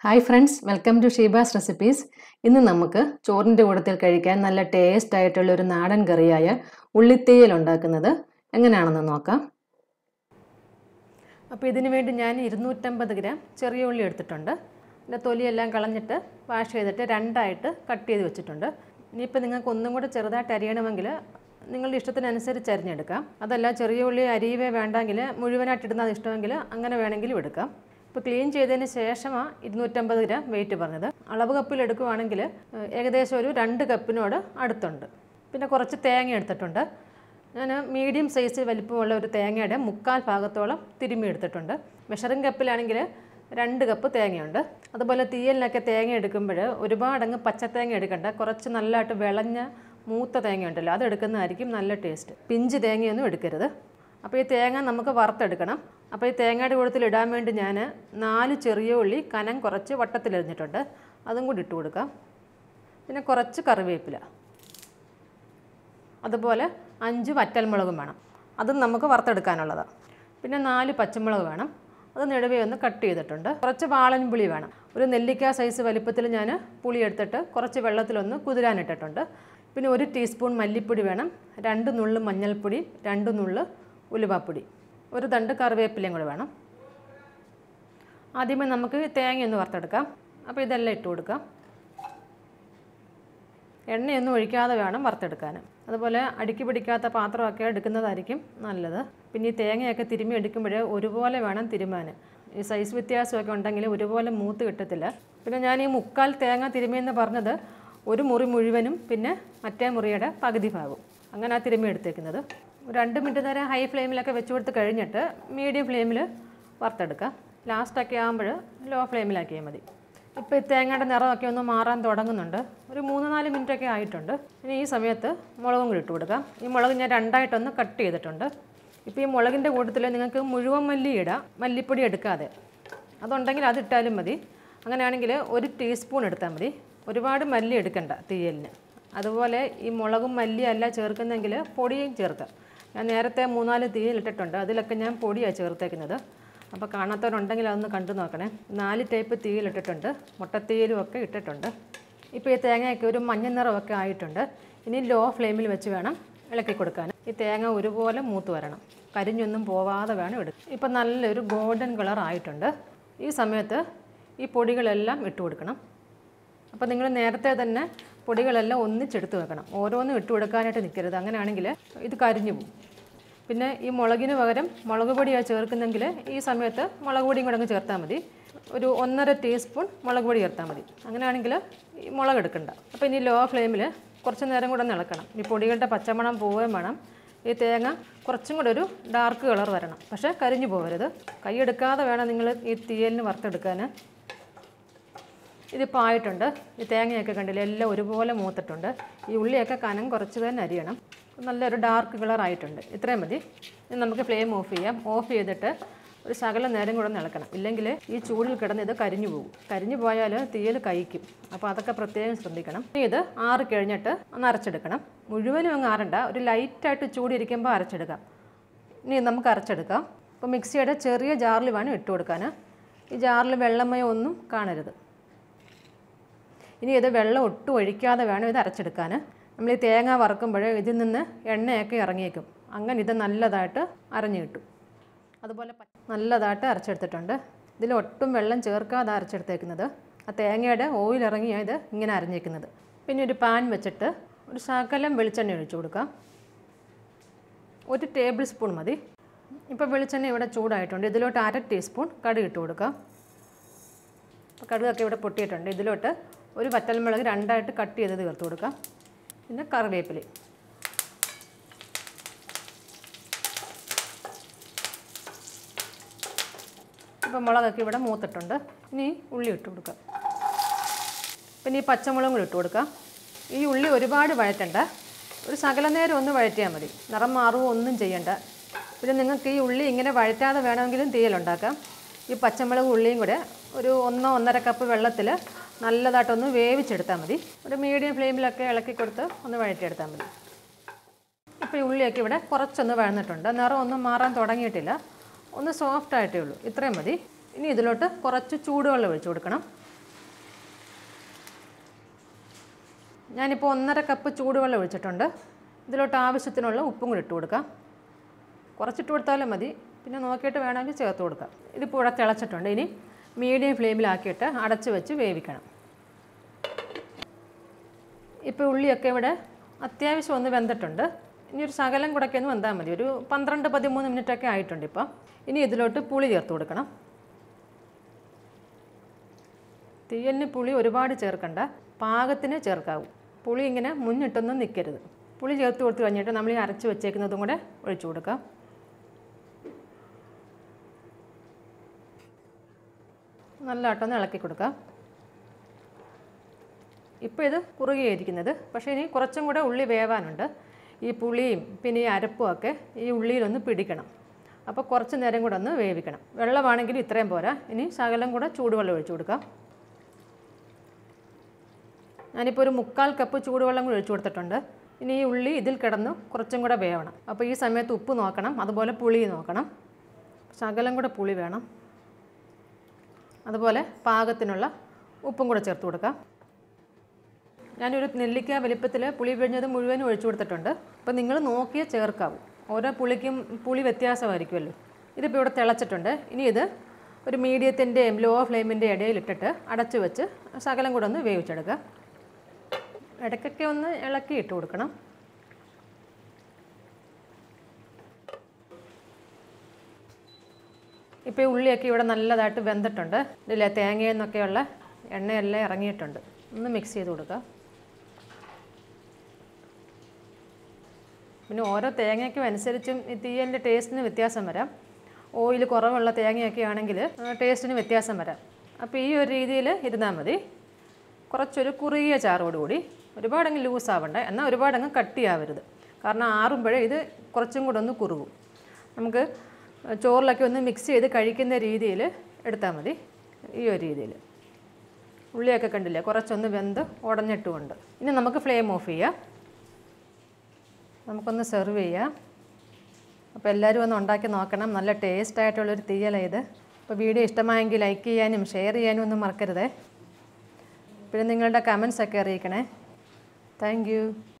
hi friends welcome to Sheeba's recipes ഇന്ന് നമുക്ക് ചോറിൻ്റെ കൂടത്തിൽ കഴിക്കാൻ നല്ല ടേസ്റ്റ് ആയിട്ടുള്ള ഒരു നാടൻ കറിയായ ഉള്ളിത്തേയൽ ഉണ്ടാക്കുന്നത് എങ്ങനെയാണെന്ന് നോക്കാം അപ്പോൾ ഇതിനു വേണ്ടി ഞാൻ ഇരുന്നൂറ്റമ്പത് ഗ്രാം ചെറിയ ഉള്ളി എടുത്തിട്ടുണ്ട് ഇതിൻ്റെ തൊലിയെല്ലാം കളഞ്ഞിട്ട് വാഷ് ചെയ്തിട്ട് രണ്ടായിട്ട് കട്ട് ചെയ്ത് വെച്ചിട്ടുണ്ട് ഇനിയിപ്പോൾ നിങ്ങൾക്ക് ഒന്നും കൂടെ ചെറുതായിട്ട് അരിയണമെങ്കിൽ നിങ്ങളുടെ ഇഷ്ടത്തിനനുസരിച്ച് അരിഞ്ഞെടുക്കാം അതല്ല ചെറിയ ഉള്ളി അരിയവേ വേണ്ടെങ്കിൽ മുഴുവനായിട്ട് ഇടുന്നത് ഇഷ്ടമെങ്കിൽ അങ്ങനെ വേണമെങ്കിലും എടുക്കാം ഇപ്പോൾ ക്ലീൻ ചെയ്തതിന് ശേഷമാണ് ഇരുന്നൂറ്റമ്പത് ഗ്രാം വെയിറ്റ് പറഞ്ഞത് അളവ് കപ്പിൽ എടുക്കുവാണെങ്കിൽ ഏഹ്, ഏകദേശം ഒരു രണ്ട് കപ്പിനോട് അടുത്തുണ്ട് പിന്നെ കുറച്ച് തേങ്ങ എടുത്തിട്ടുണ്ട് ഞാൻ മീഡിയം സൈസ് വലിപ്പമുള്ള ഒരു തേങ്ങയുടെ മുക്കാൽ ഭാഗത്തോളം തിരുമ്മി എടുത്തിട്ടുണ്ട് മെഷറിംഗ് കപ്പിലാണെങ്കിൽ രണ്ട് കപ്പ് തേങ്ങയുണ്ട് അതുപോലെ തീയലിനൊക്കെ തേങ്ങ എടുക്കുമ്പോൾ ഒരുപാടങ്ങ് പച്ചത്തേങ്ങ എടുക്കണ്ട കുറച്ച് നല്ലതായിട്ട് വിളഞ്ഞ മൂത്ത തേങ്ങ ഉണ്ടല്ലോ അത് എടുക്കുന്നതായിരിക്കും നല്ല ടേസ്റ്റ് പിഞ്ച് തേങ്ങയൊന്നും എടുക്കരുത് അപ്പോൾ ഈ തേങ്ങ നമുക്ക് വറുത്തെടുക്കണം അപ്പോൾ ഈ തേങ്ങയുടെ കൂടത്തിൽ ഇടാൻ വേണ്ടി ഞാൻ നാല് ചെറിയ ഉള്ളി കനം കുറച്ച് വട്ടത്തിലെറിഞ്ഞിട്ടുണ്ട് അതും കൂടി ഇട്ട് കൊടുക്കാം പിന്നെ കുറച്ച് കറിവേപ്പില അതുപോലെ അഞ്ച് വറ്റൽമുളകും വേണം അതും നമുക്ക് വറുത്തെടുക്കാനുള്ളതാണ് പിന്നെ നാല് പച്ചമുളക് വേണം അത് നെടുവേ ഒന്ന് കട്ട് ചെയ്തിട്ടുണ്ട് കുറച്ച് വാളൻ പുളി വേണം ഒരു നെല്ലിക്ക സൈസ് വലിപ്പത്തിൽ ഞാൻ പുളി എടുത്തിട്ട് കുറച്ച് വെള്ളത്തിലൊന്ന് കുതിരാനിട്ടിട്ടുണ്ട് പിന്നെ ഒരു ടീസ്പൂൺ മല്ലിപ്പൊടി വേണം രണ്ട് നുള്ള് മഞ്ഞൾപ്പൊടി രണ്ട് നുള്ള് ഉലുവാപ്പൊടി ഒരു തണ്ട് കറിവേപ്പിലയും കൂടെ വേണം ആദ്യമേ നമുക്ക് തേങ്ങ ഒന്ന് വറുത്തെടുക്കാം അപ്പോൾ ഇതെല്ലാം ഇട്ട് കൊടുക്കാം എണ്ണയൊന്നും ഒഴിക്കാതെ വേണം വറുത്തെടുക്കാൻ അതുപോലെ അടുക്കി പിടിക്കാത്ത പാത്രമൊക്കെ എടുക്കുന്നതായിരിക്കും നല്ലത് പിന്നെ ഈ തേങ്ങയൊക്കെ തിരുമ്മി എടുക്കുമ്പോൾ ഒരുപോലെ വേണം തിരുമാൻ ഈ സൈസ് വ്യത്യാസമൊക്കെ ഉണ്ടെങ്കിൽ ഒരുപോലെ മൂത്ത് കിട്ടത്തില്ല പിന്നെ ഞാൻ ഈ മുക്കാൽ തേങ്ങ തിരുമ്മിയെന്ന് പറഞ്ഞത് ഒരു മുറി മുഴുവനും പിന്നെ മറ്റേ മുറിയുടെ പകുതി ഭാഗവും അങ്ങനെ ആ തിരുമ്മി എടുത്തേക്കുന്നത് ഒരു രണ്ട് മിനിറ്റ് നേരം ഹൈ ഫ്ലെയിമിലൊക്കെ വെച്ച് കൊടുത്ത് കഴിഞ്ഞിട്ട് മീഡിയം ഫ്ലെയിമിൽ വറുത്തെടുക്കാം ലാസ്റ്റൊക്കെ ആകുമ്പോൾ ലോ ഫ്ലെയിമിലാക്കിയാൽ മതി ഇപ്പോൾ ഈ തേങ്ങയുടെ നിറമൊക്കെ ഒന്ന് മാറാൻ തുടങ്ങുന്നുണ്ട് ഒരു മൂന്ന് നാല് മിനിറ്റൊക്കെ ആയിട്ടുണ്ട് ഇനി ഈ സമയത്ത് മുളകും കൂടി ഇട്ട് കൊടുക്കാം ഈ മുളക് ഞാൻ രണ്ടായിട്ടൊന്ന് കട്ട് ചെയ്തിട്ടുണ്ട് ഇപ്പോൾ ഈ മുളകിൻ്റെ കൂട്ടത്തിൽ നിങ്ങൾക്ക് മുഴുവൻ മല്ലി ഇടാം മല്ലിപ്പൊടി എടുക്കാതെ അതുണ്ടെങ്കിൽ അതിട്ടാലും മതി അങ്ങനെയാണെങ്കിൽ ഒരു ടീസ്പൂൺ എടുത്താൽ മതി ഒരുപാട് മല്ലി എടുക്കണ്ട തീയലിന് അതുപോലെ ഈ മുളകും മല്ലി അല്ല ചേർക്കുന്നെങ്കിൽ പൊടിയും ചേർക്കാം ഞാൻ നേരത്തെ മൂന്നാല് തീയൽ ഇട്ടിട്ടുണ്ട് അതിലൊക്കെ ഞാൻ പൊടിയാണ് ചേർത്തേക്കുന്നത് അപ്പോൾ കാണാത്തവരുണ്ടെങ്കിൽ അതൊന്ന് കണ്ടു നോക്കണേ നാല് ടൈപ്പ് തീയൽ ഇട്ടിട്ടുണ്ട് മുട്ടത്തീയലും ഒക്കെ ഇട്ടിട്ടുണ്ട് ഇപ്പോൾ ഈ തേങ്ങയൊക്കെ ഒരു മഞ്ഞ നിറമൊക്കെ ആയിട്ടുണ്ട് ഇനി ലോ ഫ്ലെയിമിൽ വെച്ച് വേണം ഇളക്കി കൊടുക്കാൻ ഈ തേങ്ങ ഒരുപോലെ മൂത്ത് വരണം കരിഞ്ഞൊന്നും പോവാതെ വേണം എടുക്കുക ഇപ്പം നല്ലൊരു ഗോൾഡൻ കളർ ആയിട്ടുണ്ട് ഈ സമയത്ത് ഈ പൊടികളെല്ലാം ഇട്ട് കൊടുക്കണം അപ്പോൾ നിങ്ങൾ നേരത്തെ തന്നെ പൊടികളെല്ലാം ഒന്നിച്ചെടുത്ത് വെക്കണം ഓരോന്നും ഇട്ട് കൊടുക്കാനായിട്ട് നിൽക്കരുത് അങ്ങനെയാണെങ്കിൽ ഇത് കരിഞ്ഞു പോകും പിന്നെ ഈ മുളകിന് പകരം മുളക് പൊടിയാണ് ചേർക്കുന്നെങ്കിൽ ഈ സമയത്ത് മുളക് പൊടിയും കൂടെ അങ്ങ് ചേർത്താൽ മതി ഒരു ഒന്നര ടീസ്പൂൺ മുളക് പൊടി ചേർത്താൽ മതി അങ്ങനെയാണെങ്കിൽ ഈ മുളക് എടുക്കണ്ട അപ്പോൾ ഇനി ലോ ഫ്ലെയിമിൽ കുറച്ച് നേരം കൂടെ ഒന്ന് ഇളക്കണം ഈ പൊടികളുടെ പച്ചമണം പോവുകയും വേണം ഈ തേങ്ങ കുറച്ചും കൂടെ ഒരു ഡാർക്ക് കളർ വരണം പക്ഷേ കരിഞ്ഞു പോകരുത് കൈ എടുക്കാതെ വേണം നിങ്ങൾ ഈ തീയലിന് വറുത്തെടുക്കാൻ ഇതിപ്പോൾ ആയിട്ടുണ്ട് ഈ തേങ്ങയൊക്കെ കണ്ടില്ലേ എല്ലാം ഒരുപോലെ മൂത്തിട്ടുണ്ട് ഈ ഉള്ളിയൊക്കെ കനം കുറച്ച് തന്നെ അരിയണം നല്ലൊരു ഡാർക്ക് കളർ ആയിട്ടുണ്ട് ഇത്രയും മതി ഇനി നമുക്ക് ഫ്ലെയിം ഓഫ് ചെയ്യാം ഓഫ് ചെയ്തിട്ട് ഒരു ശകല നേരം കൂടെ ഒന്ന് ഇളക്കണം ഇല്ലെങ്കിൽ ഈ ചൂടിൽ കിടന്ന് ഇത് കരിഞ്ഞു പോകും കരിഞ്ഞു പോയാൽ തീയൽ കഴിക്കും അപ്പോൾ അതൊക്കെ പ്രത്യേകം ശ്രദ്ധിക്കണം ഇനി ഇത് ആറി കഴിഞ്ഞിട്ട് ഒന്ന് അരച്ചെടുക്കണം മുഴുവനും അങ്ങ് ആറണ്ട ഒരു ലൈറ്റായിട്ട് ചൂടിരിക്കുമ്പോൾ അരച്ചെടുക്കാം ഇനി നമുക്ക് അരച്ചെടുക്കാം അപ്പോൾ മിക്സിയുടെ ചെറിയ ജാറിൽ വേണം ഇട്ട് കൊടുക്കാൻ ഈ ജാറിൽ വെള്ളമയോ ഒന്നും കാണരുത് ഇനി ഇത് വെള്ളം ഒട്ടും ഒഴിക്കാതെ വേണം ഇത് അരച്ചെടുക്കാൻ നമ്മൾ ഈ തേങ്ങ വറക്കുമ്പോൾ ഇതിൽ നിന്ന് എണ്ണയൊക്കെ ഇറങ്ങിയേക്കും അങ്ങനെ ഇത് നല്ലതായിട്ട് അരഞ്ഞു കിട്ടും അതുപോലെ പ- നല്ലതായിട്ട് അരച്ചെടുത്തിട്ടുണ്ട് ഇതിൽ ഒട്ടും വെള്ളം ചേർക്കാതെ അരച്ചെടുത്തേക്കുന്നത് ആ തേങ്ങയുടെ ഓയിൽ ഇറങ്ങിയാണ് ഇത് ഇങ്ങനെ അരഞ്ഞേക്കുന്നത് പിന്നെ ഒരു പാൻ വെച്ചിട്ട് ഒരു ശകലം വെളിച്ചെണ്ണ ഒഴിച്ചു കൊടുക്കാം ഒരു ടേബിൾ സ്പൂൺ മതി ഇപ്പോൾ വെളിച്ചെണ്ണ ഇവിടെ ചൂടായിട്ടുണ്ട് ഇതിലോട്ട് അര ടീസ്പൂൺ കടുക് ഇട്ട് കൊടുക്കാം അപ്പോൾ കടുകൊക്കെ ഇവിടെ പൊട്ടിയിട്ടുണ്ട് ഇതിലോട്ട് ഒരു വറ്റൽമുളക് രണ്ടായിട്ട് കട്ട് ചെയ്തത് ചേർത്ത് കൊടുക്കാം പിന്നെ കറിവേപ്പില ഇപ്പോൾ മുളകൊക്കെ ഇവിടെ മൂത്തിട്ടുണ്ട് ഇനി ഉള്ളി ഇട്ട് കൊടുക്കാം പിന്നെ ഈ പച്ചമുളകും കൂടി ഇട്ട് കൊടുക്കാം ഈ ഉള്ളി ഒരുപാട് വഴറ്റണ്ട ഒരു ശകല നേരം ഒന്ന് വഴറ്റിയാൽ മതി നിറം മാറുകയോ ഒന്നും ചെയ്യണ്ട പിന്നെ നിങ്ങൾക്ക് ഈ ഉള്ളി ഇങ്ങനെ വഴറ്റാതെ വേണമെങ്കിലും തീയലുണ്ടാക്കാം ഈ പച്ചമുളക് ഉള്ളിയും കൂടെ ഒരു ഒന്നോ ഒന്നര കപ്പ് വെള്ളത്തിൽ നല്ലതായിട്ടൊന്ന് വേവിച്ചെടുത്താൽ മതി ഒരു മീഡിയം ഫ്ലെയിമിലൊക്കെ ഇളക്കി കൊടുത്ത് ഒന്ന് വഴറ്റിയെടുത്താൽ മതി ഇപ്പോൾ ഈ ഉള്ളിയൊക്കെ ഇവിടെ കുറച്ചൊന്ന് വഴന്നിട്ടുണ്ട് നിറം ഒന്നും മാറാൻ തുടങ്ങിയിട്ടില്ല ഒന്ന് സോഫ്റ്റ് ആയിട്ടേ ഉള്ളൂ ഇത്രയും മതി ഇനി ഇതിലോട്ട് കുറച്ച് ചൂടുവെള്ളം ഒഴിച്ചു കൊടുക്കണം ഞാനിപ്പോൾ ഒന്നര കപ്പ് ചൂടുവെള്ളം ഒഴിച്ചിട്ടുണ്ട് ഇതിലോട്ട് ആവശ്യത്തിനുള്ള ഉപ്പും കൂടി ഇട്ട് കൊടുക്കാം കുറച്ചിട്ട് കൊടുത്താലും മതി പിന്നെ നോക്കിയിട്ട് വേണമെങ്കിൽ ചേർത്ത് കൊടുക്കാം ഇതിപ്പോൾ ഇവിടെ തിളച്ചിട്ടുണ്ട് ഇനി മീഡിയം ഫ്ലെയിമിലാക്കിയിട്ട് അടച്ച് വെച്ച് വേവിക്കണം ഇപ്പോൾ ഉള്ളിയൊക്കെ ഇവിടെ അത്യാവശ്യം ഒന്ന് വെന്തിട്ടുണ്ട് ഇനി ഒരു ശകലം കൂടെയൊക്കെ ഒന്ന് വെന്താൽ മതി ഒരു പന്ത്രണ്ട് പതിമൂന്ന് മിനിറ്റൊക്കെ ആയിട്ടുണ്ട് ഇപ്പം ഇനി ഇതിലോട്ട് പുളി ചേർത്ത് കൊടുക്കണം തീയലിന് പുളി ഒരുപാട് ചേർക്കണ്ട പാകത്തിന് ചേർക്കാവൂ പുളി ഇങ്ങനെ മുന്നിട്ടൊന്നും നിൽക്കരുത് പുളി ചേർത്ത് കൊടുത്ത് കഴിഞ്ഞിട്ട് നമ്മൾ ഈ അരച്ച് വെച്ചേക്കുന്നതും കൂടെ ഒഴിച്ചു കൊടുക്കാം നല്ലതായിട്ടൊന്ന് ഇളക്കി കൊടുക്കാം ഇപ്പോൾ ഇത് കുറുകിയിരിക്കുന്നത് പക്ഷേ ഇനി കുറച്ചും കൂടെ ഉള്ളി വേവാനുണ്ട് ഈ പുളിയും പിന്നെ ഈ അരപ്പും ഒക്കെ ഈ ഉള്ളിയിലൊന്ന് പിടിക്കണം അപ്പോൾ കുറച്ച് നേരം കൂടെ ഒന്ന് വേവിക്കണം വെള്ളമാണെങ്കിൽ ഇത്രയും പോരാ ഇനി ശകലം കൂടെ ചൂടുവെള്ളം ഒഴിച്ചു കൊടുക്കാം ഞാനിപ്പോൾ ഒരു മുക്കാൽ കപ്പ് ചൂടുവെള്ളം കൂടി ഒഴിച്ചു കൊടുത്തിട്ടുണ്ട് ഇനി ഈ ഉള്ളി ഇതിൽ കിടന്ന് കുറച്ചും കൂടെ വേവണം അപ്പോൾ ഈ സമയത്ത് ഉപ്പ് നോക്കണം അതുപോലെ പുളി നോക്കണം ശകലം കൂടെ പുളി വേണം അതുപോലെ പാകത്തിനുള്ള ഉപ്പും കൂടെ ചേർത്ത് കൊടുക്കാം ഞാനൊരു നെല്ലിക്ക വലിപ്പത്തിൽ പുളി പിഴിഞ്ഞത് മുഴുവനും ഒഴിച്ചു കൊടുത്തിട്ടുണ്ട് അപ്പോൾ നിങ്ങൾ നോക്കിയേ ചേർക്കാവൂ ഓരോ പുളിക്കും പുളി വ്യത്യാസമായിരിക്കുമല്ലോ ഇതിപ്പോൾ ഇവിടെ തിളച്ചിട്ടുണ്ട് ഇനി ഇത് ഒരു മീഡിയത്തിൻ്റെയും ലോ ഫ്ലെയിമിൻ്റെ ഇടയിലിട്ടിട്ട് അടച്ചു വെച്ച് ശകലം കൂടെ ഒന്ന് വേവിച്ചെടുക്കുക ഇടയ്ക്കൊക്കെ ഒന്ന് ഇളക്കി ഇട്ട് കൊടുക്കണം ഇപ്പോൾ ഈ ഉള്ളിയൊക്കെ ഇവിടെ നല്ലതായിട്ട് വെന്തിട്ടുണ്ട് ഇതിലെ തേങ്ങയിൽ നിന്നൊക്കെയുള്ള എണ്ണയെല്ലാം ഇറങ്ങിയിട്ടുണ്ട് ഒന്ന് മിക്സ് ചെയ്ത് കൊടുക്കുക പിന്നെ ഓരോ തേങ്ങയ്ക്കും അനുസരിച്ചും ഈ തീയലിൻ്റെ ടേസ്റ്റിന് വ്യത്യാസം വരാം ഓയിൽ കുറവുള്ള തേങ്ങയൊക്കെ ആണെങ്കിൽ ടേസ്റ്റിന് വ്യത്യാസം വരാം അപ്പോൾ ഈ ഒരു രീതിയിൽ ഇരുന്നാൽ മതി കുറച്ചൊരു കുറുകിയ ചാറോടുകൂടി ഒരുപാടങ്ങ് ലൂസ് ആവണ്ട എന്നാൽ ഒരുപാടങ്ങ് കട്ടിയാവരുത് കാരണം ആറുമ്പോഴേ ഇത് കുറച്ചും കൂടെ ഒന്ന് കുറുകും നമുക്ക് ചോറിലൊക്കെ ഒന്ന് മിക്സ് ചെയ്ത് കഴിക്കുന്ന രീതിയിൽ എടുത്താൽ മതി ഈ ഒരു രീതിയിൽ ഉള്ളിയൊക്കെ കണ്ടില്ലേ കുറച്ചൊന്ന് വെന്ത് ഉടഞ്ഞിട്ടുമുണ്ട് ഇനി നമുക്ക് ഫ്ലെയിം ഓഫ് ചെയ്യാം നമുക്കൊന്ന് സെർവ് ചെയ്യാം അപ്പോൾ എല്ലാവരും ഒന്ന് ഉണ്ടാക്കി നോക്കണം നല്ല ടേസ്റ്റ് ആയിട്ടുള്ളൊരു തീയലാണ് ഇത് അപ്പോൾ വീഡിയോ ഇഷ്ടമായെങ്കിൽ ലൈക്ക് ചെയ്യാനും ഷെയർ ചെയ്യാനും ഒന്നും മറക്കരുതേ പിന്നെ നിങ്ങളുടെ കമൻസ് ഒക്കെ അറിയിക്കണേ താങ്ക്